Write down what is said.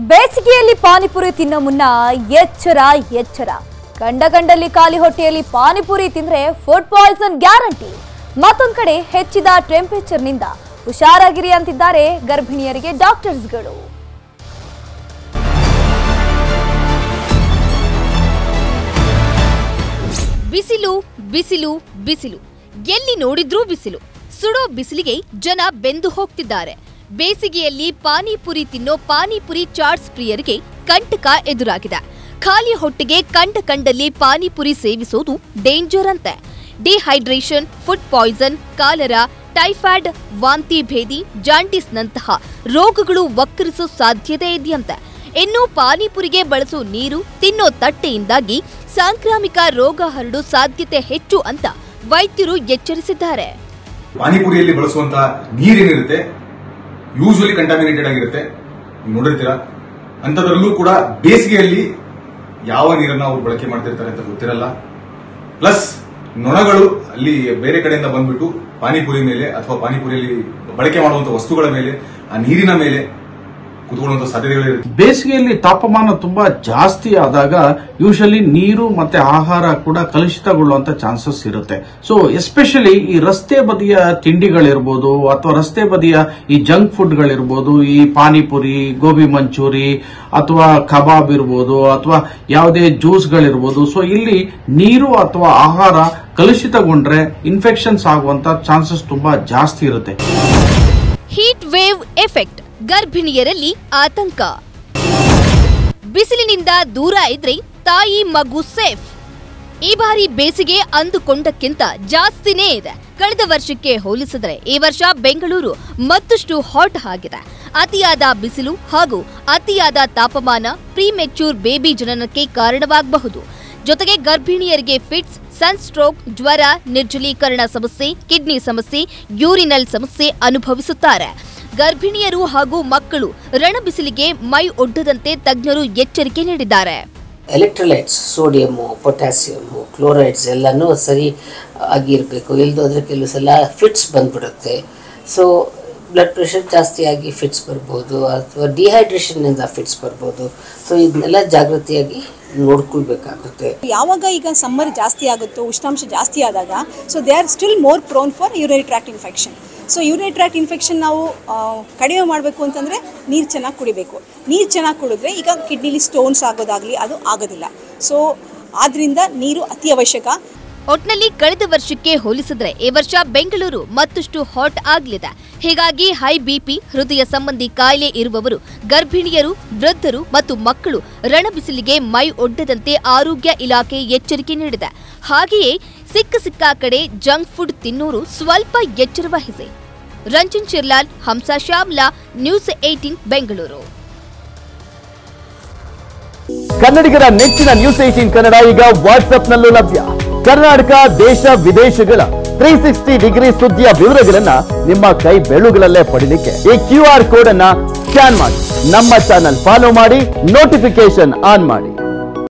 ಬೇಸಿಗೆಯಲ್ಲಿ ಪಾನಿಪುರಿ ತಿನ್ನೋ ಮುನ್ನ ಎಚ್ಚರ ಎಚ್ಚರ ಗಂಡ ಗಂಡಲ್ಲಿ ಖಾಲಿ ಹೊಟ್ಟೆಯಲ್ಲಿ ಪಾನಿಪುರಿ ತಿಂದ್ರೆ ಫುಡ್ ಪಾಯ್ಸನ್ ಗ್ಯಾರಂಟಿ ಮತ್ತೊಂದ್ ಕಡೆ ಹೆಚ್ಚಿದ ಟೆಂಪರೇಚರ್ನಿಂದ ಹುಷಾರಾಗಿರಿ ಅಂತಿದ್ದಾರೆ ಗರ್ಭಿಣಿಯರಿಗೆ ಡಾಕ್ಟರ್ಸ್ಗಳು ಬಿಸಿಲು ಬಿಸಿಲು ಬಿಸಿಲು ಎಲ್ಲಿ ನೋಡಿದ್ರೂ ಬಿಸಿಲು ಸುಡೋ ಬಿಸಿಲಿಗೆ ಜನ ಬೆಂದು ಹೋಗ್ತಿದ್ದಾರೆ ಬೇಸಿಗೆಯಲ್ಲಿ ಪಾನಿಪುರಿ ತಿನ್ನೋ ಪಾನಿಪುರಿ ಚಾಟ್ಸ್ ಪ್ರಿಯರಿಗೆ ಕಂಟಕ ಎದುರಾಗಿದೆ ಖಾಲಿ ಹೊಟ್ಟೆಗೆ ಕಂಡ ಕಂಡಲ್ಲಿ ಪಾನಿಪುರಿ ಸೇವಿಸೋದು ಡೇಂಜರ್ ಅಂತೆ dehydration food poison cholera typhoid ವಾಂತಿ ಭೇದಿ ಜಾಂಟಿಸ್ನಂತಹ ರೋಗಗಳು ವಕ್ಕರಿಸೋ ಸಾಧ್ಯತೆ ಇದೆಯಂತೆ ಇನ್ನು ಪಾನಿಪುರಿಗೆ ಬಳಸೋ ನೀರು ತಿನ್ನೋ ತಟ್ಟೆಯಿಂದಾಗಿ ಸಾಂಕ್ರಾಮಿಕ ರೋಗ ಹರಡೋ ಸಾಧ್ಯತೆ ಹೆಚ್ಚು ಅಂತ ವೈದ್ಯರು ಎಚ್ಚರಿಸಿದ್ದಾರೆ ಪಾನಿಪುರಿಯಲ್ಲಿ ಬಳಸುವಂತಹ ನೀರೇನಿರುತ್ತೆ ಯೂಶುವಲಿ ಕಂಟಾಮಿನೇಟೆಡ್ ಆಗಿರುತ್ತೆ ನೀವು ನೋಡಿರ್ತೀರಾ ಅಂಥದ್ರಲ್ಲೂ ಕೂಡ ಬೇಸಿಗೆಯಲ್ಲಿ ಯಾವ ನೀರನ್ನ ಅವರು ಬಳಕೆ ಮಾಡ್ತಿರ್ತಾರೆ ಅಂತ ಗೊತ್ತಿರಲ್ಲ ಪ್ಲಸ್ ನೊಣಗಳು ಅಲ್ಲಿ ಬೇರೆ ಕಡೆಯಿಂದ ಬಂದ್ಬಿಟ್ಟು ಪಾನಿಪುರಿ ಮೇಲೆ ಅಥವಾ ಪಾನಿಪುರಿಯಲ್ಲಿ ಬಳಕೆ ಮಾಡುವಂತಹ ವಸ್ತುಗಳ ಮೇಲೆ ಆ ನೀರಿನ ಮೇಲೆ ಕುತ್ಕೊಳ್ಳುವಂತ ಸಾಧ್ಯತೆಗಳಿರುತ್ತೆ ಬೇಸಿಗೆಯಲ್ಲಿ ತಾಪಮಾನ ತುಂಬಾ ಜಾಸ್ತಿ ಆದಾಗ ಯೂಶಲಿ ನೀರು ಮತ್ತೆ ಆಹಾರ ಕೂಡ ಕಲುಷಿತಗೊಳ್ಳುವಂತ ಚಾನ್ಸಸ್ ಇರುತ್ತೆ ಸೊ ಎಸ್ಪೆಷಲಿ ಈ ರಸ್ತೆ ಬದಿಯ ತಿಂಡಿಗಳಿರ್ಬೋದು ಅಥವಾ ರಸ್ತೆ ಬದಿಯ ಈ ಜಂಕ್ ಫುಡ್ಗಳಿರ್ಬೋದು ಈ ಪಾನಿಪುರಿ ಗೋಬಿ ಮಂಚೂರಿ ಅಥವಾ ಕಬಾಬ್ ಇರ್ಬೋದು ಅಥವಾ ಯಾವುದೇ ಜ್ಯೂಸ್ಗಳಿರ್ಬೋದು ಸೊ ಇಲ್ಲಿ ನೀರು ಅಥವಾ ಆಹಾರ ಕಲುಷಿತಗೊಂಡ್ರೆ ಇನ್ಫೆಕ್ಷನ್ಸ್ ಆಗುವಂತ ಚಾನ್ಸಸ್ ತುಂಬಾ ಜಾಸ್ತಿ ಇರುತ್ತೆ ಹೀಟ್ ವೇವ್ ಎಫೆಕ್ಟ್ ಗರ್ಭಿಣಿಯರಲ್ಲಿ ಆತಂಕ ಬಿಸಿಲಿನಿಂದ ದೂರ ಇದ್ರೆ ತಾಯಿ ಮಗು ಸೇಫ್ ಈ ಬಾರಿ ಬೇಸಿಗೆ ಅಂದುಕೊಂಡಕ್ಕಿಂತ ಜಾಸ್ತಿನೇ ಇದೆ ಕಳೆದ ವರ್ಷಕ್ಕೆ ಹೋಲಿಸಿದರೆ ಈ ವರ್ಷ ಬೆಂಗಳೂರು ಮತ್ತಷ್ಟು ಹಾಟ್ ಆಗಿದೆ ಅತಿಯಾದ ಬಿಸಿಲು ಹಾಗೂ ಅತಿಯಾದ ತಾಪಮಾನ ಪ್ರಿಮೆಚ್ಯೂರ್ ಬೇಬಿ ಜನನಕ್ಕೆ ಕಾರಣವಾಗಬಹುದು ಜೊತೆಗೆ ಗರ್ಭಿಣಿಯರಿಗೆ ಫಿಟ್ಸ್ ಸನ್ ಸ್ಟ್ರೋಕ್ ಜ್ವರ ನಿರ್ಜಲೀಕರಣ ಸಮಸ್ಯೆ ಕಿಡ್ನಿ ಸಮಸ್ಯೆ ಯೂರಿನಲ್ ಸಮಸ್ಯೆ ಅನುಭವಿಸುತ್ತಾರೆ ಗರ್ಭಿಣಿಯರು ಹಾಗೂ ಮಕ್ಕಳು ರಣಬಿಸಿಲಿಗೆ ಮೈ ಒಡ್ಡದಂತೆ ತಜ್ಞರು ಎಚ್ಚರಿಕೆ ನೀಡಿದ್ದಾರೆ ಎಲೆಕ್ಟ್ರೋಲೈಟ್ಸ್ ಸೋಡಿಯಮ್ಮು ಪೊಟ್ಯಾಸಿಯಮ್ಮು ಕ್ಲೋರೈಡ್ಸ್ ಎಲ್ಲನೂ ಸರಿ ಆಗಿರಬೇಕು ಇಲ್ಲದೋದ್ರೆ ಕೆಲವು ಸಲ ಫಿಟ್ಸ್ ಬಂದ್ಬಿಡುತ್ತೆ ಸೊ ಬ್ಲಡ್ ಪ್ರೆಷರ್ ಜಾಸ್ತಿ ಆಗಿ ಫಿಟ್ಸ್ ಬರ್ಬೋದು ಅಥವಾ ಡಿಹೈಡ್ರೇಷನ್ನಿಂದ ಫಿಟ್ಸ್ ಬರ್ಬೋದು ಸೊ ಇದನ್ನೆಲ್ಲ ಜಾಗೃತಿಯಾಗಿ ನೋಡ್ಕೊಳ್ಬೇಕಾಗುತ್ತೆ ಯಾವಾಗ ಈಗ ಸಮ್ಮರ್ ಜಾಸ್ತಿ ಆಗುತ್ತೋ ಉಷ್ಣಾಂಶ ಜಾಸ್ತಿ ಆದಾಗ so they are still more prone for urinary tract infection so urinary tract infection ನಾವು ಆ, ಕಡಿಮೆ ಮಾಡಬೇಕು ಅಂತಂದರೆ ನೀರು ಚೆನ್ನಾಗಿ ಕುಡಿಬೇಕು ನೀರು ಚೆನ್ನಾಗಿ ಕುಡಿದ್ರೆ ಈಗ ಕಿಡ್ನಿಲಿ ಸ್ಟೋನ್ಸ್ ಆಗೋದಾಗಲಿ ಅದು ಆಗೋದಿಲ್ಲ ಸೊ ಆದ್ದರಿಂದ ನೀರು ಅತಿ ಅವಶ್ಯಕ ಒಟ್ನಲ್ಲಿ ಕಳೆದ ವರ್ಷಕ್ಕೆ ಹೋಲಿಸಿದ್ರೆ ಈ ವರ್ಷ ಬೆಂಗಳೂರು ಮತ್ತಷ್ಟು ಹಾಟ್ ಆಗಲಿದೆ ಹೀಗಾಗಿ ಹೈ ಬಿಪಿ ಹೃದಯ ಸಂಬಂಧಿ ಕಾಯಿಲೆ ಇರುವವರು ಗರ್ಭಿಣಿಯರು ವೃದ್ಧರು ಮತ್ತು ಮಕ್ಕಳು ರಣಬಿಸಿಲಿಗೆ ಮೈ ಒಡ್ಡದಂತೆ ಆರೋಗ್ಯ ಇಲಾಖೆ ಎಚ್ಚರಿಕೆ ನೀಡಿದೆ ಹಾಗೆಯೇ ಸಿಕ್ಕ ಸಿಕ್ಕ ಕಡೆ ಜಂಕ್ ಫುಡ್ ತಿನ್ನೋರು ಸ್ವಲ್ಪ ಎಚ್ಚರ ವಹಿಸಿ ರಂಜನ್ ಚಿರ್ಲಾಲ್ ಹಂಸಾ ಶ್ಯಾಮ್ಲಾ ನ್ಯೂಸ್ ಏಟೀನ್ ಬೆಂಗಳೂರು ಕನ್ನಡಿಗರ ನೆಚ್ಚಿನ ನ್ಯೂಸ್ ಏಟೀನ್ ಕನ್ನಡ ಈಗ ವಾಟ್ಸ್ಆಪ್ನಲ್ಲೂ ಲಭ್ಯ ಕರ್ನಾಟಕ ದೇಶ ವಿದೇಶಗಳ ತ್ರೀ ಸಿಕ್ಸ್ಟಿ ಡಿಗ್ರಿ ಸುದ್ದಿಯ ವಿವರಗಳನ್ನ ನಿಮ್ಮ ಕೈ ಬೆಳುಗಳಲ್ಲೇ ಪಡಿಲಿಕ್ಕೆ ಈ ಕ್ಯೂ ಆರ್ ಕೋಡ್ ಅನ್ನ ಸ್ಕ್ಯಾನ್ ಮಾಡಿ ನಮ್ಮ ಚಾನಲ್ ಫಾಲೋ ಮಾಡಿ ನೋಟಿಫಿಕೇಶನ್ ಆನ್ ಮಾಡಿ